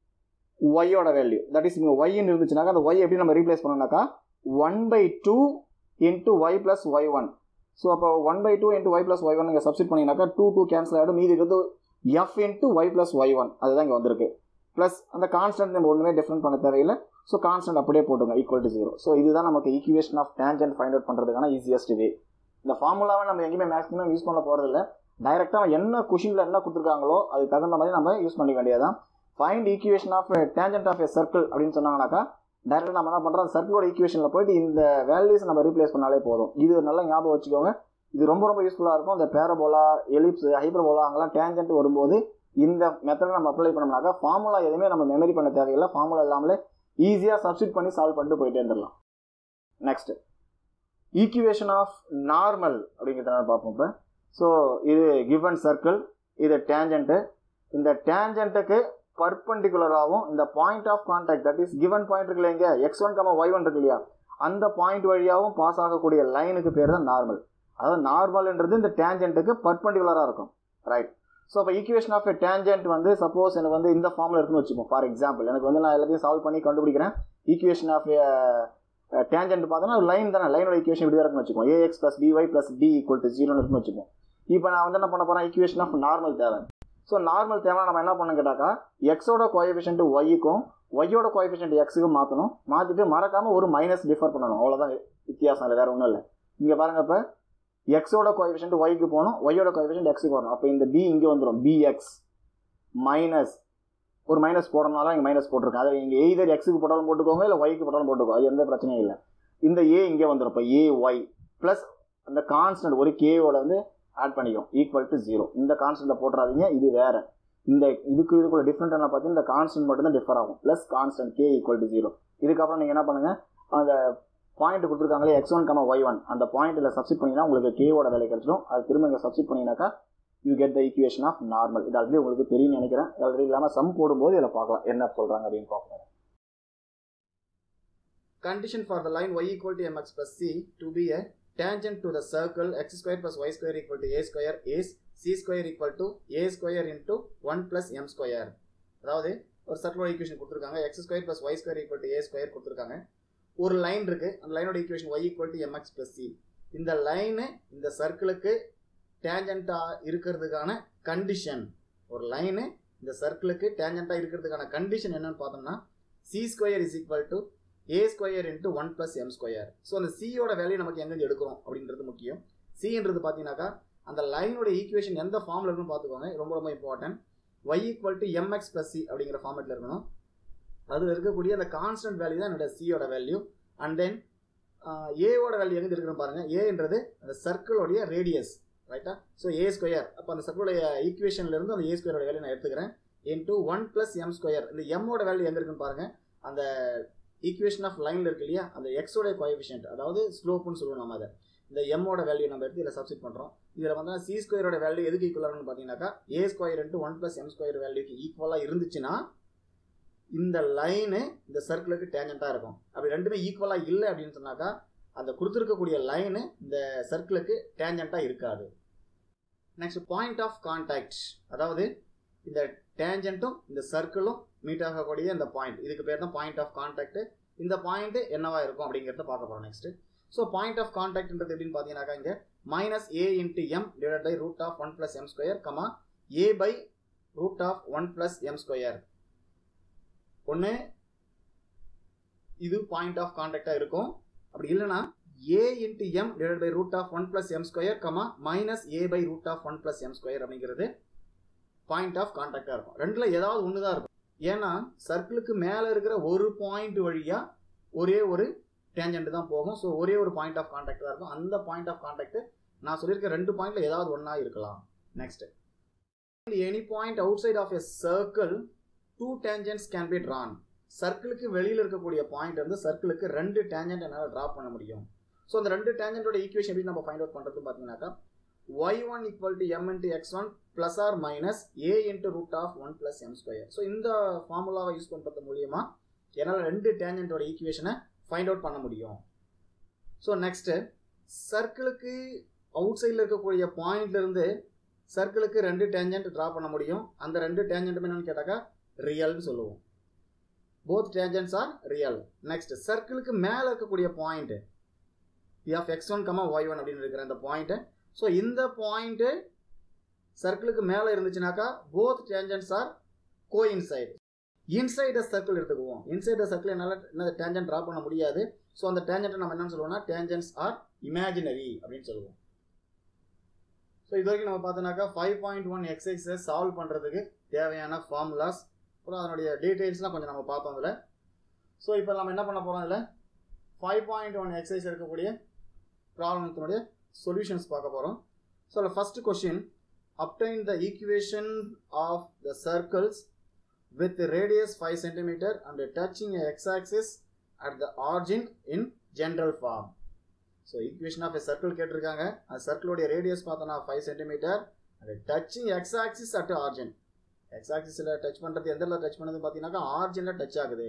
[SPEAKER 1] ஒய்யோட வேல்யூ தட் இஸ் இங்கே ஒய்ன்னு இருந்துச்சுனாக்கா அந்த ஒய் எப்படி நம்ம ரீப்ளேஸ் பண்ணோம்னாக்கா one by two into y plus y one so அப்போ one by two into y plus y one இங்கே சப்ஸ்டிட் பண்ணிங்கனாக்கா டூ டூ கேன்சல் ஆகிடும் மீதி இருக்கிறது f into y plus y one அதுதான் இங்கே வந்திருக்கு ப்ளஸ் அந்த கான்ஸ்டன்ட் நம்ம ஒன்றுமே டிஃப்ரெண்ட் பண்ண தேவையில்லை ஸோ கான்ஸ்டன்ட் அப்படியே போட்டுங்க ஈக்குவல் டு ஜீரோ ஸோ இதுதான் நமக்கு equation of tangent find out பண்ணுறதுக்கான ஈஸியஸ்ட் வே இந்த ஃபார்முலாவை நம்ம எங்கேயுமே மேக்ஸிமம் யூஸ் பண்ண போகிறதில்ல டைரெக்டாக என்ன கொஷினில் என்ன கொடுத்துருக்காங்களோ அதுக்கு தகுந்த மாதிரி நம்ம யூஸ் பண்ணிக்க வேண்டியதான் find equation of tangent of a circle அப்படின்னு சொன்னாங்கனாக்கா டைரெக்டாக நம்ம என்ன பண்ணுறோம் சர்க்கிளோட ஈக்குவேஷனில் போயிட்டு இந்த வேல்யூஸ் நம்ம ரீப்ளேஸ் பண்ணாலே போதும் இது நல்லா ஞாபகம் வச்சுக்கோங்க இது ரொம்ப ரொம்ப யூஸ்ஃபுல்லாக இருக்கும் இந்த பேரபோலா எலிப்ஸ் ஹைப்பர்போலா அங்கெல்லாம் டேஞ்சன்ட் வரும்போது இந்த மெத்தடை நம்ம அப்ளை பண்ணோம்னாக்கா ஃபார்முலா எதுவுமே நம்ம மெமரி பண்ண தேவையில்லை ஃபார்முலா இல்லாமலே ஈஸியாக சப்ஸ்டிட் பண்ணி சால்வ் பண்ணிட்டு போயிட்டே இருந்துடலாம் நெக்ஸ்ட் ஈக்குவேஷன் ஆஃப் நார்மல் அப்படிங்கிறத பார்ப்போம் இப்போ ஸோ இது கிவன் சர்க்கிள் இது டேஞ்சன்ட்டு இந்த டேஞ்சன்ட்டுக்கு பர்பண்டிகுலராகவும் இந்த point of contact that is given point இருக்குல்ல இங்கே x one comma y one இருக்கு இல்லையா அந்த பாயிண்ட் வழியாகவும் பாஸ் ஆகக்கூடிய லைனுக்கு பேர் தான் நார்மல் அதாவது நார்மல்ன்றது இந்த டேஞ்சன்ட்டுக்கு பர்பண்டிகுலராக இருக்கும் ரைட் ஸோ இப்போ ஈக்குவேஷன் ஆஃப் எ டேஞ்சன்ட் வந்து சப்போஸ் எனக்கு வந்து இந்த ஃபார்மில் இருக்குன்னு வச்சுப்போம் ஃபார் எக்ஸாம்பிள் எனக்கு வந்து நான் எல்லாத்தையும் சால்வ் பண்ணி கண்டுபிடிக்கிறேன் ஈக்குவேஷன் ஆஃப் டேஞ்சன்ட் பார்த்தோன்னா லைன் தானே லைனோட ஈக்குவேஷன் இப்படி தான் இருக்குன்னு வச்சுக்கோம் a x plus b y plus d equal to ஜீரோன்னு இருக்குன்னு வச்சுப்போம் இப்போ நான் வந்து என்ன பண்ண போகிறேன் ஈக்குவேஷன் ஆஃப் நார்மல் தேவை ஸோ நார்மல் தேவை நம்ம என்ன பண்ணணும் கேட்டாக்கா எக்ஸோட கோஎஃபிஷியன்ட் ஒய்க்கும் ஒய்யோட கோஎஃபிஷியன்ட் எக்ஸுக்கும் மாற்றணும் மாற்றிட்டு மறக்காமல் ஒரு மைனஸ் டிஃபர் பண்ணணும் அவ்வளோதான் வித்தியாசம் இல்லை வேறு ஒன்றும் இல்லை இங்கே பாருங்கள் இப்போ எக்ஸோட கோஎஃபிஷியன்ட் ஒய்க்கு போகணும் ஒய்யோட கோஎஃபிஷியன்ட் எக்ஸுக்கு வரணும் அப்போ இந்த பி இங்கே வந்துடும் பிஎக்ஸ் மைனஸ் ஒரு மைனஸ் போடணும்னால இங்கே மைனஸ் போட்டிருக்கேன் அதில் இங்கே எய்தர் எக்ஸுக்கு போட்டாலும் போட்டுக்கோங்க இல்லை ஒய்க்கு போட்டாலும் போட்டுக்கோங்க அது எந்த பிரச்சனையும் இல்லை இந்த ஏ இங்கே வந்துடும் இப்போ ஏ ஒய் ப்ளஸ் அந்த கான்ஸ்டன்ட் ஒரு கேவோட வந்து ஆட் பண்ணிக்கும் ஈக்குவல் டு ஜீரோ இந்த கான்ஸ்டன்ட்டை போட்டுறாதீங்க இது வேறு இந்த இதுக்கு இதுக்குள்ள டிஃப்ரெண்ட் என்ன பார்த்தீங்கன்னா இந்த கான்ஸ்டன்ட் மட்டும் தான் டிஃபர் ஆகும் plus constant k equal to zero இதுக்கப்புறம் நீங்கள் என்ன பண்ணுங்கள் அந்த பாயிண்ட் கொடுத்துருக்காங்களே x one comma y one அந்த பாயிண்ட்டில் சப்ஸ்டிட் பண்ணிங்கன்னா உங்களுக்கு கேவோட வேலை கிடைச்சிடும் அது திரும்ப இங்கே சப்ஸ்டிட் பண்ணிங்கனாக்கா you get the equation of normal இது ஆல்ரெடி உங்களுக்கு தெரியும்னு நினைக்கிறேன் ஆல்ரெடி இல்லாமல் சம் போடும்போது இதில் பார்க்கலாம் என்ன சொல்கிறாங்க அப்படின்னு பார்க்கலாம்
[SPEAKER 2] Condition for the line y equal to mx plus c to be a tangent to the circle x square plus y square equal to a square is c square equal to a square into 1 plus m square அதாவது ஒரு circular equation கொடுத்துருக்காங்க x square plus y square equal to a square கொடுத்துருக்காங்க ஒரு line இருக்கு அந்த லைனோட equation y equal to m x plus c இந்த line இந்த சர்க்கிளுக்கு டேஞ்சண்டா இருக்கிறதுக்கான கண்டிஷன் ஒரு லைனு இந்த சர்க்கிளுக்கு டேஞ்சண்டா இருக்கிறதுக்கான கண்டிஷன் என்னன்னு பார்த்தோம்னா c square is equal to a square into one plus m square so அந்த சியோட வேல்யூ நமக்கு எங்கேருந்து எடுக்கிறோம் அப்படின்றது முக்கியம் சின்றது பார்த்தீங்கன்னாக்கா அந்த லைனோட ஈக்குவேஷன் எந்த ஃபார்மில் இருக்குன்னு பார்த்துக்கோங்க ரொம்ப ரொம்ப important y equal to m x plus c அப்படிங்கிற ஃபார்மெட்டில் இருக்கணும் அதில் இருக்கக்கூடிய அந்த கான்ஸ்டன்ட் வேல்யூ தான் என்னோட சியோட வேல்யூ அண்ட் தென் ஏவோட வேல்யூ எங்கே இருக்குன்னு பாருங்க ஏன்றது அந்த சர்க்கிளோடைய ரேடியஸ் ரைட்டா ஸோ ஏ ஸ்கொயர் அப்போ அந்த சர்க்கிளோடைய ஈக்குவேஷன்ல இருந்து அந்த ஏ ஸ்கொயரோட வேல்யூ நான் எடுத்துக்கிறேன் into one plus m square இந்த எம்மோட வேல்யூ எங்கே இருக்குன்னு பாருங்க அந்த ஈக்குவேஷன் ஆஃப் லைனில் இருக்கு இல்லையா அந்த எக்ஸோட கோஎஃபிஷியன்ட் அதாவது ஸ்லோப்புன்னு சொல்லுவோம் நம்ம அதை இந்த எம்மோட வேல்யூ நம்ம எடுத்து இதில் சப்ஸ்டிட் பண்ணுறோம் இதில் வந்து சி ஸ்கொயரோட வேல்யூ எதுக்கு ஈக்குவலானு பார்த்தீங்கன்னாக்கா a square into one plus m square வேல்யூக்கு ஈக்குவலாக இருந்துச்சுன்னா இந்த லைனு இந்த சர்க்கிளுக்கு டேஞ்சண்ட்டாக இருக்கும் அப்படி ரெண்டுமே ஈக்குவலாக இல்லை அப்படின்னு சொன்னாக்கா அந்த கொடுத்துருக்கக்கூடிய லைனு இந்த சர்க்கிளுக்கு டேஞ்சண்ட்டாக இருக்காது நெக்ஸ்ட் பாயிண்ட் ஆஃப் கான்டாக்ட் அதாவது இந்த டேஞ்சண்ட்டும் இந்த சர்க்கிளும் மீட் ஆகக்கூடிய இந்த பாயிண்ட் இதுக்கு பேர் தான் பாயிண்ட் ஆஃப் கான்டாக்ட் இந்த பாயிண்ட் என்னவா இருக்கும் அப்படிங்கிறத பார்க்க போகிறோம் நெக்ஸ்ட் ஸோ பாயிண்ட் ஆஃப் கான்டாக்ட்ன்றது எப்படின்னு பார்த்தீங்கன்னாக்கா இங்கே minus a into m divide by root of one plus m square comma a by root of one plus m square ஒன்று இது பாயிண்ட் ஆஃப் கான்டாக்டாக இருக்கும் அப்படி இல்லைன்னா a into m divide by root of one plus m square comma minus a by root of one plus m square அப்படிங்கிறது point of கான்டாக்டாக இருக்கும் ரெண்டில் ஏதாவது ஒன்று தான் இருக்கும் ஏன்னா சர்க்கிளுக்கு மேலே இருக்கிற ஒரு பாயிண்ட் வழியாக ஒரே ஒரு டேஞ்சன்ட் தான் போகும் ஸோ ஒரே ஒரு பாயிண்ட் ஆஃப் கான்டாக்ட் தான் இருக்கும் அந்த பாயிண்ட் ஆஃப் கான்டாக்ட் நான் சொல்லியிருக்க ரெண்டு பாயிண்ட்ல ஏதாவது ஒன்றா இருக்கலாம் next any point outside of a circle two tangents can be drawn சர்க்கிளுக்கு வெளியில் இருக்கக்கூடிய பாயிண்ட் வந்து சர்க்கிளுக்கு ரெண்டு டேஞ்சன்ட் என்னால் ட்ரா பண்ண முடியும் ஸோ அந்த ரெண்டு டேஞ்சன்டோட ஈக்குவேஷன் எப்படி நம்ம ஃபைண்ட் அவுட் பண்ணுறது பார்த்தீங்கன்னாக்கா y one equal to m into x one plus R minus a into root of one plus m square so இந்த ஃபார்முலாவை யூஸ் பண்ணுறது மூலியமா என்னால் ரெண்டு டேஞ்சன்டோட ஈக்குவேஷனை ஃபைண்ட் அவுட் பண்ண முடியும் ஸோ நெக்ஸ்ட்டு சர்க்கிளுக்கு அவுட் சைடில் இருக்கக்கூடிய பாயிண்ட்லேருந்து சர்க்கிளுக்கு ரெண்டு டேஞ்சன்ட் ட்ரா பண்ண முடியும் அந்த ரெண்டு டேஞ்சன்ட்டும் என்னன்னு கேட்டாக்கா ரியல்னு சொல்லுவோம் both tangents are real next சர்க்கிளுக்கு மேலே இருக்கக்கூடிய point p of x one comma y one அப்படின்னு இருக்கிற அந்த பாயிண்ட்டு ஸோ இந்த பாயிண்ட்டு சர்க்கிளுக்கு மேலே இருந்துச்சுனாக்கா both tangents are go inside inside circle எடுத்துக்குவோம் இன்சைட் சர்க்கிள் என்னால் என்ன டேஞ்சன்ட் ட்ரா பண்ண முடியாது ஸோ அந்த டேஞ்சன்ட்டை நம்ம என்னன்னு சொல்லுவோம்னா டேஞ்சன்ஸ் ஆர் இமேஜினரி அப்படின்னு சொல்லுவோம் ஸோ இது வரைக்கும் நம்ம பார்த்தோன்னாக்கா ஃபைவ் பாயிண்ட் ஒன் எக்ஸசைஸை சால்வ் பண்ணுறதுக்கு தேவையான ஃபார்முலாஸ் அப்புறம் அதனுடைய டீட்டெயில்ஸ்லாம் கொஞ்சம் நம்ம பார்த்தோம் அதில் ஸோ இப்போ நம்ம என்ன பண்ண போகிறோம் இதில் ஃபைவ் பாயிண்ட் ஒன் எக்ஸசைஸ் இருக்கக்கூடிய ப்ராப்ளத்தினுடைய சொல்யூஷன்ஸ் பார்க்க போகிறோம் ஸோ அதில் first question obtain the equation of the circles with the radius 5 cm and touching a x-axis at the origin in general form. So equation of a circle கேட்டிருக்காங்க அந்த சர்க்கிளோடைய radius பார்த்தோன்னா five centimetre அது touching x axis at origin x ஆக்சிஸில் touch பண்ணுறது எந்த touch பண்ணது பார்த்தீங்கன்னாக்கா ஆர்ஜினில் டச் ஆகுது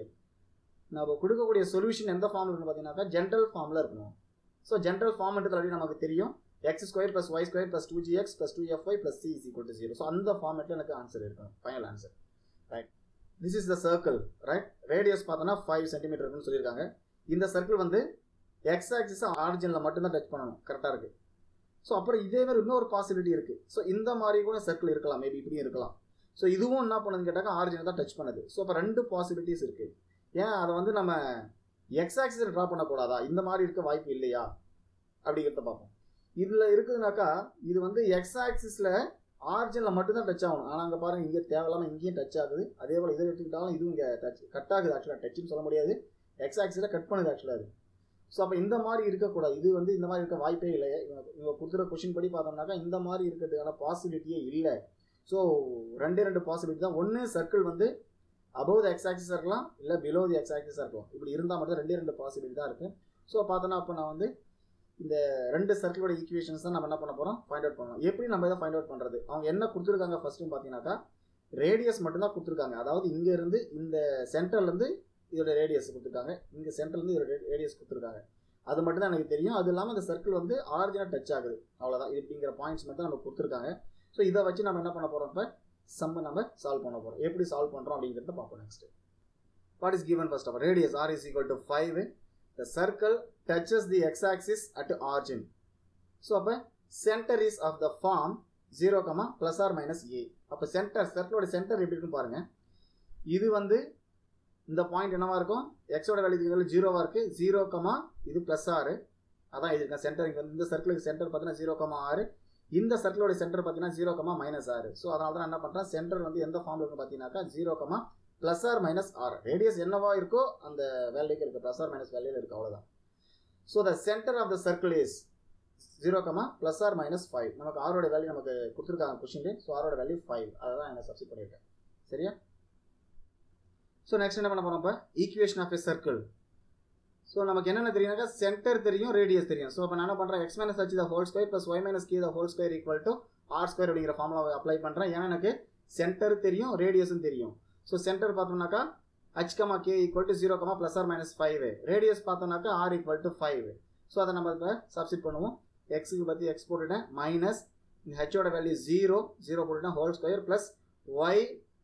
[SPEAKER 2] நம்ம கொடுக்கக்கூடிய சொல்யூஷன் எந்த ஃபார்மில் இருக்குன்னு பார்த்தீங்கன்னாக்கா ஜென்ரல் ஃபார்மில் இருக்கணும் ஸோ ஜென்ரல் ஃபார்ம்ன்றது ஆல்ரெடி நமக்கு தெரியும் x square plus y square plus two g x plus two f y plus c is equal to zero so அந்த ஃபார்மேட்டில் எனக்கு ஆன்சர் இருக்கணும் final answer right this is the circle right radius பார்த்தோன்னா five centimetre இருக்குன்னு சொல்லியிருக்காங்க இந்த circle வந்து X axis ஆரிஜினில் மட்டும்தான் டச் பண்ணணும் கரெக்டாக இருக்குது ஸோ அப்புறம் இதே மாதிரி இன்னொரு பாசிபிலிட்டி இருக்குது ஸோ இந்த மாதிரி கூட சர்க்கிள் இருக்கலாம் மேபி இப்படியும் இருக்கலாம் ஸோ இதுவும் என்ன பண்ணுதுன்னு கேட்டாக்கா ஆரிஜினை தான் டச் பண்ணுது ஸோ அப்போ ரெண்டு பாசிபிலிட்டிஸ் இருக்குது ஏன் அதை வந்து நம்ம எக்ஸ் ஆக்சிஸில் ட்ரா பண்ணக்கூடாதா இந்த மாதிரி இருக்க வாய்ப்பு இல்லையா அப்படிங்கிறத பார்ப்போம் இதில் இருக்குதுனாக்கா இது வந்து எக்ஸ் ஆக்சிஸில் ஆரிஜினில் மட்டும்தான் டச் ஆகணும் ஆனால் அங்கே பாருங்கள் இங்கே தேவையில்லாமல் இங்கேயும் டச் ஆகுது அதே போல் இதை எடுத்துக்கிட்டாலும் இதுவும் இங்கே டச் கட் ஆகுது ஆக்சுவலாக டச்சுன்னு சொல்ல முடியாது எக்ஸ் ஆக்சிஸில் கட் பண்ணுது ஆக்சுவலாக அது ஸோ அப்போ இந்த மாதிரி இருக்கக்கூடாது இது வந்து இந்த மாதிரி இருக்க வாய்ப்பே இல்லை இவங்க இவங்க கொடுத்துற கொஷின் படி பார்த்தோம்னாக்கா இந்த மாதிரி இருக்கிறதுக்கான பாசிபிலிட்டியே இல்லை ஸோ ரெண்டே ரெண்டு பாசிபிலிட்டி தான் ஒன்று சர்க்கிள் வந்து அபவ் த எக்ஸ் ஆக்சிஸாக இருக்கலாம் இல்லை பிலோ தி எக்ஸ் ஆக்சிஸாக இருக்கலாம் இப்படி இருந்தால் மட்டும் ரெண்டே ரெண்டு பாசிபிலிட்டி தான் இருக்குது ஸோ பார்த்தோன்னா அப்போ நான் வந்து இந்த ரெண்டு சர்க்கிளோட ஈக்குவேஷன்ஸ் தான் நம்ம என்ன பண்ண போகிறோம் ஃபைண்ட் அவுட் பண்ணலாம் எப்படி நம்ம இதை ஃபைண்ட் அவுட் பண்ணுறது அவங்க என்ன கொடுத்துருக்காங்க ஃபஸ்ட்டுன்னு பார்த்தீங்கன்னாக்கா ரேடியஸ் மட்டும்தான் கொடுத்துருக்காங்க அதாவது இங்கேருந்து இந்த சென்டர்லேருந்து இதோட ரேடியஸ் கொடுத்துருக்காங்க இங்கே சென்டர்லேருந்து இதோட ரேடியஸ் கொடுத்துருக்காங்க அது மட்டும் தான் எனக்கு தெரியும் அது இல்லாமல் இந்த சர்க்கிள் வந்து ஆரிஜினாக டச் ஆகுது அவ்வளோதான் இது இப்படிங்கிற பாயிண்ட்ஸ் மட்டும் நம்ம கொடுத்துருக்காங்க ஸோ இதை வச்சு நம்ம என்ன பண்ண போகிறோம் இப்போ சம்ம நம்ம சால்வ் பண்ண போகிறோம் எப்படி சால்வ் பண்ணுறோம் அப்படிங்கிறத பார்ப்போம் next what is given first of radius r is equal to five the circle touches the x axis at origin so அப்போ centre is of the form zero comma plus R minus a அப்போ centre சர்க்கிளோட centre எப்படி இருக்குன்னு பாருங்க இது வந்து இந்த point என்னவா இருக்கும் எக்ஸோட வேல்யூ ஜீரோவா இருக்கு ஜீரோ கமா இது ப்ளஸ் ஆறு அதான் இது சென்டர் இங்கே வந்து இந்த சர்க்கிளுக்கு சென்டர் பார்த்தீங்கன்னா ஜீரோ கமா ஆறு இந்த சர்க்கிளோட சென்டர் பார்த்தீங்கன்னா ஜீரோ கமா மைனஸ் ஆறு ஸோ அதனால தான் என்ன பண்ணுறேன் சென்டர் வந்து எந்த ஃபார்ம்ல இருக்கு பார்த்தீங்கன்னாக்கா zero comma plus R minus r radius என்னவா இருக்கோ அந்த வேல்யூக்கு இருக்கு ப்ளஸ் ஆர் மைனஸ் வேல்யூல இருக்கு அவ்வளோதான் so the centre of the circle is zero comma plus R minus five நமக்கு ஆரோட வேல்யூ நமக்கு கொடுத்துருக்காங்க கொஷின் ஸோ ஆரோட வேல்யூ ஃபைவ் அதை தான் என்ன சப்ஸ்டிட் பண்ணியிருக்கேன் சரியா ஸோ நெக்ஸ்ட் என்ன பண்ண போகிறோம் இப்போ equation of a circle so நமக்கு என்னென்ன தெரியும்னாக்கா சென்டர் தெரியும் ரேடியஸ் தெரியும் ஸோ இப்போ நான் என்ன பண்ணுறேன் x minus h the whole square plus y minus k the whole square equal to r square அப்படிங்கிற ஃபார்முலா அப்ளை பண்ணுறேன் ஏன்னா எனக்கு சென்டர் தெரியும் ரேடியஸும் தெரியும் ஸோ சென்டர் பார்த்தோம்னாக்கா h comma k equal to zero comma plus R minus five radius பார்த்தோம்னாக்கா r equal to five so அதை நம்ம இப்போ சப்ஸ்டிட் பண்ணுவோம் எக்ஸுக்கு பற்றி எக்ஸ் போட்டுட்டேன் மைனஸ் ஹெச்சோட வேல்யூ ஜீரோ ஜீரோ போட்டுட்டேன் whole square plus y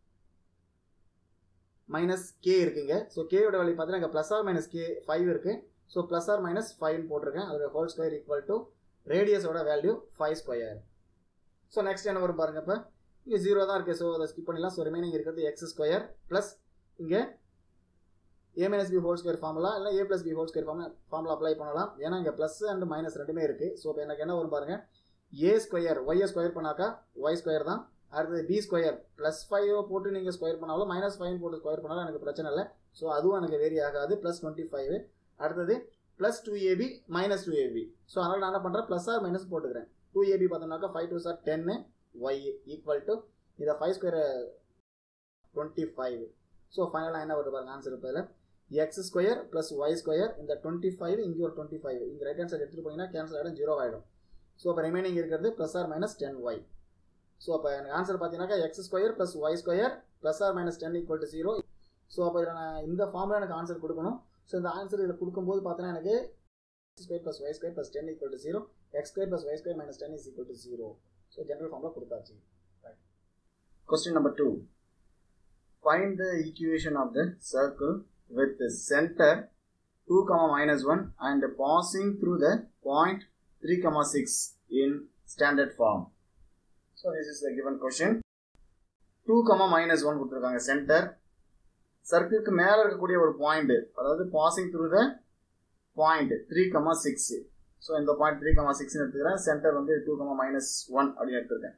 [SPEAKER 2] minus k இருக்குங்க ஸோ கேயோட வேல்யூ பார்த்தீங்கன்னா இங்கே plus R minus k five இருக்குது ஸோ ப்ளஸ் ஆர் மைனஸ் ஃபைவ்னு போட்டிருக்கேன் அதோட ஹோல் ஸ்கொயர் ஈக்குவல் டு ரேடியஸோட value five square so next என்ன வரும் பாருங்க இப்போ இங்கே ஜீரோ தான் இருக்குது ஸோ அதை ஸ்கிப் பண்ணிடலாம் ஸோ ரிமைனிங் இருக்கிறது எக்ஸ் ஸ்கொயர் ப்ளஸ் இங்கே a minus b whole square formula இல்லை a plus b whole square formula formula apply பண்ணலாம் ஏன்னா இங்கே ப்ளஸ் அண்ட் மைனஸ் ரெண்டுமே இருக்குது ஸோ இப்போ எனக்கு என்ன வரும் பாருங்க ஏ ஸ்கொயர் ஒய்யை ஸ்கொயர் பண்ணாக்கா ஒய் ஸ்கொயர் தான் அடுத்தது பி ஸ்கொயர் ப்ளஸ் ஃபைவ் போட்டு நீங்கள் ஸ்கொயர் பண்ணாலும் மைனஸ் ஃபைவ் போட்டு ஸ்கொயர் பண்ணாலும் எனக்கு பிரச்சனை இல்லை ஸோ அதுவும் எனக்கு வேரி ஆகாது ப்ளஸ் டுவெண்ட்டி ஃபைவ் அடுத்தது plus two ab minus two ab so அதனால் நான் என்ன பண்ணுறேன் ப்ளஸ் ஆர் மைனஸ் போட்டுக்கிறேன் டூ ஏபி பார்த்தோம்னாக்கா ஃபைவ் டூ சார் டென்னு ஒய் ஈக்குவல் டு இதை five square twenty five so ஃபைனலாக என்ன வருது பாருங்க ஆன்சர் இப்போ இதில் x square plus y square இந்த டுவெண்ட்டி ஃபைவ் இங்கே ஒரு டுவெண்ட்டி ஃபைவ் இங்கே ரைட் ஹேண்ட் சைடு எடுத்துகிட்டு போனீங்கன்னா கேன்சல் ஆகிடும் ஜீரோ ஆகிடும் ஸோ அப்போ ரிமைனிங் இருக்கிறது plus R minus ten y so அப்போ எனக்கு ஆன்சர் பார்த்தீங்கன்னாக்கா x square plus y square plus R minus ten equal to zero so அப்போ இதில் நான் இந்த ஃபார்மில் எனக்கு ஆன்சர் கொடுக்கணும் ஸோ இந்த ஆன்சர் இதில் கொடுக்கும்போது பார்த்தீங்கன்னா எனக்கு x square plus y square plus ten equal to zero x square plus y square minus ten is equal to zero so general ஃபார்மில் கொடுத்தாச்சு
[SPEAKER 1] Question number two. Find the equation of the circle with the center 2 comma minus 1 and passing through the point 3 comma 6 in standard form. So this is the given question. 2 comma minus 1 கொடுத்துருக்காங்க centre சர்க்கிளுக்கு மேலே இருக்கக்கூடிய ஒரு point அதாவது passing through the point three comma six so இந்த point three comma சிக்ஸ்னு எடுத்துக்கிறேன் centre வந்து two comma minus one அப்படின்னு எடுத்துருக்கேன்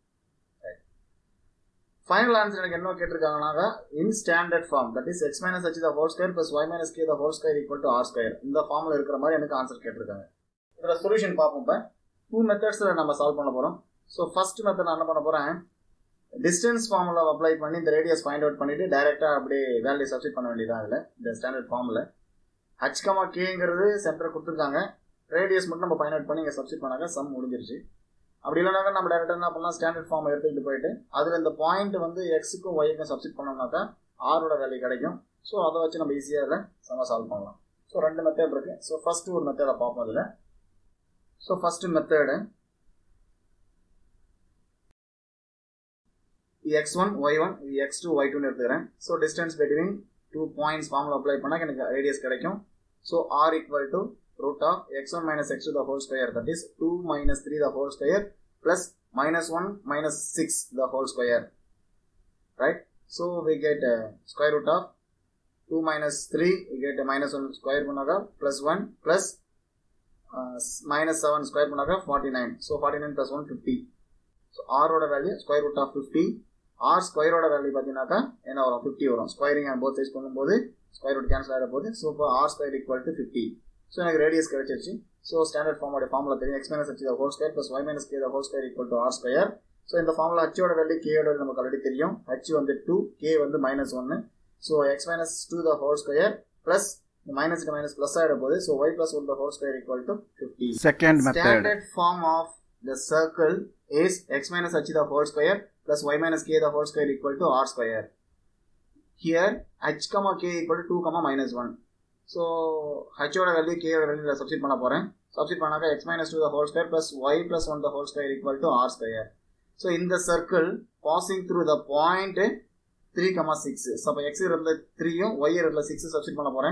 [SPEAKER 1] ஃபைனல் ஆன்சர் எனக்கு என்ன கேட்டிருக்காங்கனாக்கா in standard form that is x minus h the whole square plus y minus k the whole square equal to r square இந்த ஃபார்மில் இருக்கிற மாதிரி எனக்கு ஆன்சர் கேட்டிருக்காங்க இதில் சொல்யூஷன் பார்ப்போம் இப்போ டூ மெத்தட்ஸில் நம்ம சால்வ் பண்ண போகிறோம் ஸோ ஃபர்ஸ்ட் மெத்தட் நான் என்ன பண்ண போகிறேன் டிஸ்டன்ஸ் ஃபார்முலா அப்ளை பண்ணி இந்த ரேடியஸ் ஃபைண்ட் அவுட் பண்ணிட்டு டைரெக்டாக அப்படியே வேல்யூ சப்ஸ்டிட் பண்ண வேண்டியதான் அதில் இந்த ஸ்டாண்டர்ட் ஃபார்மில் ஹச் கமா கேங்கிறது சென்டர் கொடுத்துருக்காங்க ரேடியஸ் மட்டும் நம்ம ஃபைண்ட் அவுட் பண்ணி இங்கே சப்ஸ்டிட் பண்ணாங்க சம் முடிஞ்சிருச்சு அப்படி இல்லைனாக்கா நம்ம டேரெக்டாக என்ன பண்ணலாம் ஸ்டாண்டர்ட் ஃபார்ம் எடுத்துக்கிட்டு போயிட்டு அதில் இந்த பாயிண்ட் வந்து எக்ஸுக்கும் ஒய்க்கும் சப்ஸ்டிட் பண்ணோம்னாக்கா ஆரோட வேல்யூ கிடைக்கும் ஸோ அதை வச்சு நம்ம ஈஸியாக அதில் சம சால்வ் பண்ணலாம் ஸோ ரெண்டு மெத்தட் இருக்கு ஸோ ஃபர்ஸ்ட் ஒரு மெத்தடை பார்ப்போம் அதில் so first method x one y one x two y டூன்னு எடுத்துக்கிறேன் so distance between two points ஃபார்மில் அப்ளை பண்ணால் எனக்கு ரேடியஸ் கிடைக்கும் so r equal to root of x1 minus x2 the whole square that is 2 minus 3 the whole square plus minus 1 minus 6 the whole square right so we get uh, square root of 2 minus 3 we get a minus 1 square பண்ணாக plus 1 plus uh, minus 7 square பண்ணாக 49 so 49 plus 1 50 so r ஓட value square root of 50 r square ஓட value பார்த்தீங்கன்னாக்கா என்ன வரும் 50 வரும் squaring and both சைஸ் பண்ணும்போது ஸ்கொயர் ரூட் கேன்சல் ஆகிட போது ஸோ இப்போ r square equal to fifty so எனக்கு ரேடியஸ் கிடைச்சிருச்சு ஸோ ஸ்டாண்டர்ட் ஃபார்மோட ஃபார்முலா தெரியும் x minus h whole square plus y minus K whole square equal to r square so இந்த ஃபார்முலா ஹச்சோட value கேயோட நமக்கு ஆல்ரெடி தெரியும் ஹச் வந்து டூ கே வந்து மைனஸ் ஒன்று so x minus two the whole square plus மைனஸ்க்கு minus plus ஆகிட போது so y plus one the whole square equal to fifty
[SPEAKER 3] Second method.
[SPEAKER 1] Standard form of the circle is x minus h the whole square plus y minus k the whole square equal to r square. Here h comma k equal to 2 comma minus 1. So ஹச்சோட value கேயோட value substitute பண்ண போகிறேன் substitute பண்ணாக்க x minus two the whole square plus y plus one the whole square equal to r square so இந்த circle passing through the point three comma six so அப்போ x இடத்துல த்ரீயும் Y இடத்துல six substitute பண்ண போகிறேன்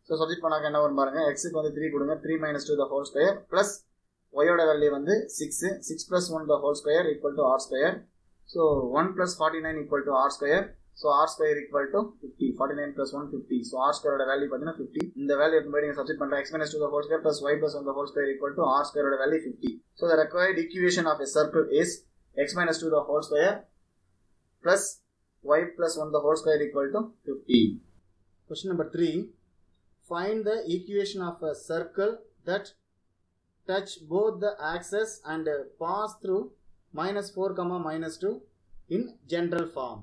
[SPEAKER 2] so subject பண்ணாக்க என்ன வரும் பாருங்க எக்ஸுக்கு வந்து த்ரீ கொடுங்க three minus two the whole square plus ஒயோட வேல்யூ வந்து six six plus one the whole square equal to r square so one plus forty nine equal to r square so r square equal to fifty forty nine plus one fifty so r ஸ்கொயரோட value பார்த்தீங்கன்னா fifty இந்த value எடுத்து போய் நீங்கள் subject பண்ணுற x minus two the whole square plus y plus one the whole square equal to r ஸ்கொயரோட value fifty so the required equation of a circle is x minus two the whole square plus y plus one the whole square equal to fifty question number three find the equation of a circle that touch both the axis and uh, pass through minus 4 comma minus 2 in general form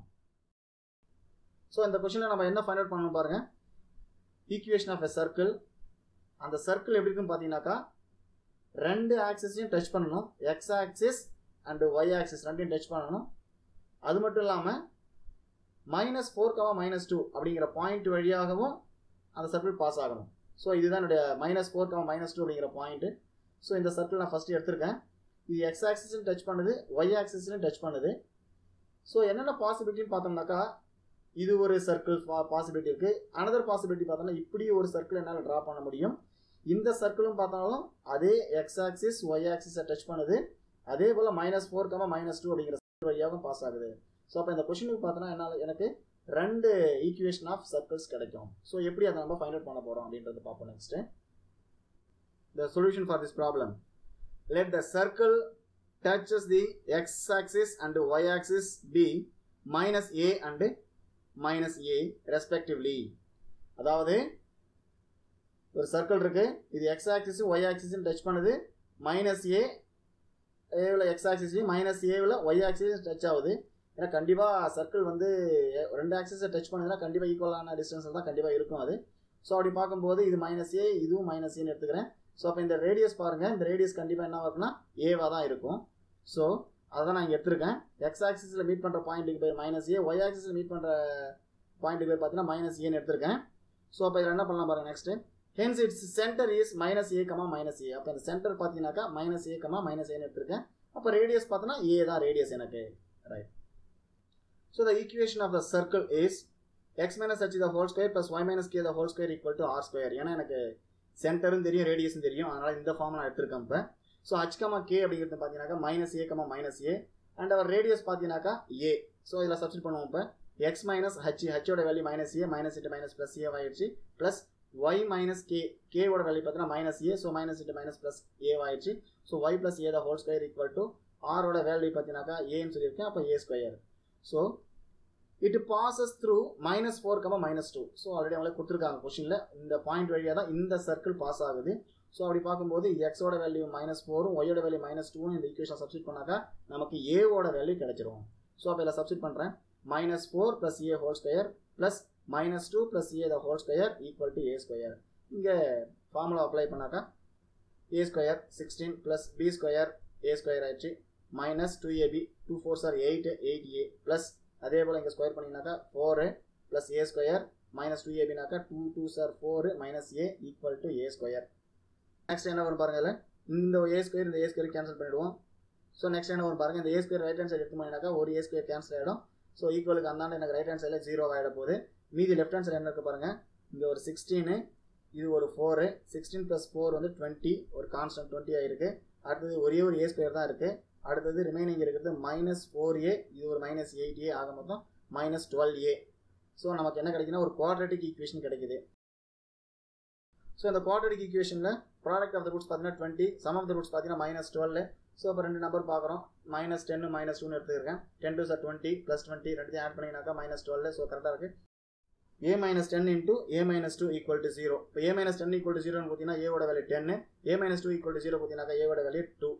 [SPEAKER 2] so இந்த கொஷனில் நம்ம என்ன find out பண்ணணும் பாருங்க equation of a circle அந்த circle எப்படி இருக்குன்னு பார்த்தீங்கன்னாக்கா ரெண்டு ஆக்சிஸையும் டச் பண்ணணும் x axis and y axis ரெண்டையும் டச் பண்ணணும் அது மட்டும் இல்லாமல் minus four comma minus two அப்படிங்கிற பாயிண்ட் வழியாகவும் அந்த சர்க்கிள் பாஸ் ஆகணும் ஸோ இதுதான் என்னுடைய minus four comma minus two அப்படிங்கிற பாயிண்ட்டு ஸோ இந்த சர்க்கிள் நான் ஃபஸ்ட்டு எடுத்திருக்கேன் இது எக்ஸ் ஆக்சிஸ்லையும் டச் பண்ணுது ஒய் ஆக்சிஸ்லையும் டச் பண்ணுது ஸோ என்னென்ன பாசிபிலிட்டின்னு பார்த்தோம்னாக்கா இது ஒரு சர்க்கிள் பாசிபிலிட்டி இருக்குது அனதர் பாசிபிலிட்டி பார்த்தோம்னா இப்படி ஒரு சர்க்கிள் என்னால் ட்ரா பண்ண முடியும் இந்த சர்க்கிளும் பார்த்தாலும் அதே எக்ஸ் ஆக்சிஸ் ஒய் ஆக்சிஸை டச் பண்ணுது அதே போல் minus four comma minus two அப்படிங்கிற சர்க்கிள் வழியாகவும் பாஸ் ஆகுது ஸோ அப்போ இந்த கொஷனுக்கு பார்த்தோன்னா என்னால் எனக்கு ரெண்டு ஈக்குவேஷன் ஆஃப் சர்க்கிள்ஸ் கிடைக்கும் ஸோ எப்படி அதை நம்ம ஃபைண்ட் அவுட் பண்ண போகிறோம் அப்படின்றது பார்ப்போம் next the solution for this problem let the circle touches the x axis and y axis b minus a and minus a respectively அதாவது ஒரு சர்க்கிள் இருக்கு இது எக்ஸ் ஆக்சிஸும் ஒய் ஆக்சிஸும் டச் பண்ணுது மைனஸ் ஏ ஏவில் எக்ஸ் ஆக்சிஸ்லையும் மைனஸ் ஏவில் ஒய் ஆக்சிஸ் டச் ஆகுது ஏன்னா கண்டிப்பாக சர்க்கிள் வந்து ரெண்டு ஆக்சஸை டச் பண்ணுதுன்னா கண்டிப்பாக ஈக்குவலான டிஸ்டன்ஸில் தான் கண்டிப்பாக இருக்கும் அது ஸோ அப்படி பார்க்கும்போது இது மைனஸ் ஏ இதுவும் மைனஸ் ஏன்னு எடுத்துக்கிறேன் ஸோ அப்போ இந்த ரேடியஸ் பாருங்கள் இந்த ரேடியஸ் கண்டிப்பாக என்ன இருக்குன்னா ஏவாக தான் இருக்கும் ஸோ அதை தான் நான் இங்கே எடுத்திருக்கேன் எக்ஸ் ஆக்சிஸில் மீட் பண்ணுற பாயிண்ட்டுக்கு பேர் மைனஸ் ஏ ஒய் ஆக்சிஸில் மீட் பண்ணுற பாயிண்ட்டுக்கு பேர் பார்த்தீங்கன்னா மைனஸ் ஏன்னு எடுத்திருக்கேன் ஸோ அப்போ இதில் என்ன பண்ணலாம் பாருங்கள் next hence its centre is minus a comma minus a அப்போ இந்த சென்டர் பார்த்தீங்கன்னாக்கா மைனஸ் ஏ கமா மைனஸ் ஏன்னு எடுத்திருக்கேன் அப்போ ரேடியஸ் பார்த்தோன்னா ஏ தான் ரேடியஸ் எனக்கு right So the equation of the circle is x minus h the whole square plus y minus k the whole square equal to r square ஏன்னா எனக்கு சென்டரும் தெரியும் ரேடியஸும் தெரியும் அதனால் இந்த ஃபார்ம் நான் எடுத்திருக்கேன் இப்போ ஸோ ஹச் கமா கே அப்படிங்கிறது பார்த்தீங்கன்னாக்கா minus a comma minus a and our radius பார்த்தீங்கன்னாக்கா ஏ ஸோ இதில் சப்ஸ்டிட் பண்ணுவோம் இப்போ எக்ஸ் மைனஸ் ஹச் ஹச்சோட value minus a minus into minus plus a ஆயிடுச்சு ப்ளஸ் ஒய் மைனஸ் கே கேவோட வேல்யூ பார்த்தீங்கன்னா minus a so minus into minus plus a ஆயிடுச்சு so y plus a the whole square equal to ஆரோட value பார்த்தீங்கன்னாக்கா ஏன்னு சொல்லியிருக்கேன் அப்போ a square so it passes through minus four comma minus two so already அவங்களே கொடுத்துருக்காங்க கொஷினில் இந்த பாயிண்ட் வழியாக தான் இந்த சர்க்கிள் பாஸ் ஆகுது ஸோ அப்படி பார்க்கும்போது எக்ஸோட வேல்யூ மைனஸ் ஃபோரும் ஒய்யோட வேல்யூ மைனஸ் டூவும் இந்த ஈக்குவேஷன் சப்ஸ்டிட் பண்ணாக்கா நமக்கு ஏவோட வேல்யூ கிடைச்சிரும் ஸோ அப்போ இதில் சப்ஸ்டிட் பண்ணுறேன் minus four plus a whole square plus minus two plus a the whole square equal to a square இங்கே ஃபார்முலா அப்ளை பண்ணாக்கா a square sixteen plus b square a square ஆயிடுச்சு minus two ab two fours are eight eight a plus அதே போல் இங்கே square பண்ணிங்கனாக்கா four plus a square minus two ஏபினாக்கா two twos are four minus a equal to a square next என்ன வரும் பாருங்கள் இந்த ஏ ஸ்கொயர் இந்த ஏ ஸ்கொயர் கேன்சல் பண்ணிவிடுவோம் ஸோ நெக்ஸ்ட் என்ன வரும் பாருங்கள் இந்த a square right hand side எடுத்து போனீங்கன்னாக்கா ஒரு ஏ ஸ்கொயர் கேன்சல் ஆகிடும் ஸோ ஈக்குவலுக்கு அந்தாண்ட எனக்கு ரைட் ஹேண்ட் சைடில் ஜீரோ ஆகிட போகுது மீதி லெஃப்ட் ஹேண்ட் சைடு என்ன இருக்குது பாருங்கள் இங்கே ஒரு சிக்ஸ்டீனு இது ஒரு ஃபோரு சிக்ஸ்டீன் ப்ளஸ் ஃபோர் வந்து டுவெண்ட்டி ஒரு கான்ஸ்டன்ட் டுவெண்ட்டி ஆகிருக்கு அடுத்தது ஒரே ஒரு ஏ ஸ்கொயர் தான் இருக்குது அடுத்தது ரிமைனிங் இருக்கிறது மைனஸ் ஃபோர் ஏ இது ஒரு மைனஸ் எயிட் ஏ ஆக மொத்தம் மைனஸ் டுவெல் ஏ ஸோ நமக்கு என்ன கிடைக்குன்னா ஒரு குவாட்ரட்டிக் ஈக்குவேஷன் கிடைக்குது ஸோ இந்த குவாட்ரட்டிக் ஈக்குவேஷனில் ப்ராடக்ட் ஆஃப் த ரூட்ஸ் பார்த்தீங்கன்னா twenty sum of the roots பார்த்தீங்கன்னா மைனஸ் டுவெல் ஸோ இப்போ ரெண்டு நம்பர் பார்க்குறோம் மைனஸ் டென்னு மைனஸ் டூன்னு எடுத்துருக்கேன் ten twos are twenty plus twenty ரெண்டுத்தையும் ஆட் பண்ணிங்கனாக்கா மைனஸ் டுவெல் ஸோ கரெக்டாக இருக்குது a minus ten into a minus two equal to zero இப்போ a minus ten equal to ஜீரோன்னு பார்த்தீங்கன்னா ஏவோட வேல்யூ டென்னு ஏ minus two equal to zero பார்த்தீங்கன்னாக்கா ஏவோட வேல்யூ டூ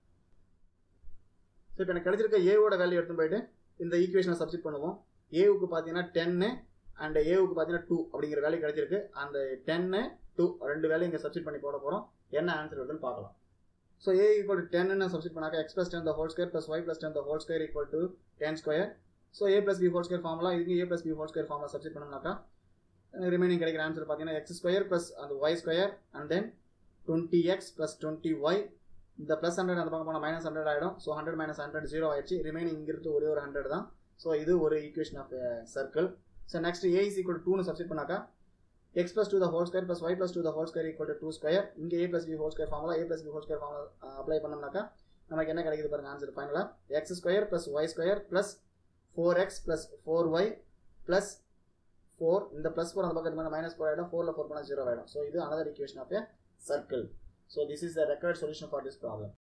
[SPEAKER 2] ஸோ இப்போ எனக்கு கிடைச்சிருக்க ஏவோட வேல்யூ எடுத்து போயிட்டு இந்த ஈக்குவேஷனை சப்ஸ்டிட் பண்ணுவோம் ஏவுக்கு பார்த்தீங்கன்னா டென்னு அண்ட் ஏவுக்கு பார்த்தீங்கன்னா டூ அப்படிங்கிற வேல்யூ கிடைச்சிருக்கு அந்த டென்னு டூ ரெண்டு வேல்யூ இங்கே சப்ஸ்டிட் பண்ணி போட போகிறோம் என்ன ஆன்சர் வருதுன்னு பார்க்கலாம் ஸோ ஏ ஈக்குவல் டு டென்னு சப்ஸ்டிட் பண்ணாக்க x plus ten the whole square plus y plus ten the whole square equal to ten square so a plus b whole square formula இதுக்கு a plus b whole square formula substitute பண்ணோம்னாக்கா remaining கிடைக்கிற answer பார்த்தீங்கன்னா x square plus அந்த y square and then twenty X plus twenty y இந்த plus hundred அந்த பக்கம் போனால் minus hundred ஆகிடும் so hundred minus hundred zero ஆயிடுச்சு ரிமைனிங் இங்கிருந்து ஒரே ஒரு ஹண்ட்ரட் தான் ஸோ இது ஒரு equation of circle so next a is equal டூனு சப்ஸ்டிட் பண்ணாக்கா x plus two the whole square plus y plus two the whole square equal to two square இங்கே a plus b whole square formula a plus b whole square formula apply பண்ணோம்னாக்கா நமக்கு என்ன கிடைக்குது பாருங்க answer ஃபைனலாக x square plus y square plus four x plus four y plus four இந்த plus four அந்த பக்கம் minus four ஆகிடும் ஃபோரில் ஃபோர் பண்ணால் ஜீரோ ஆகிடும் ஸோ இது another equation of a circle so this is the required solution for this problem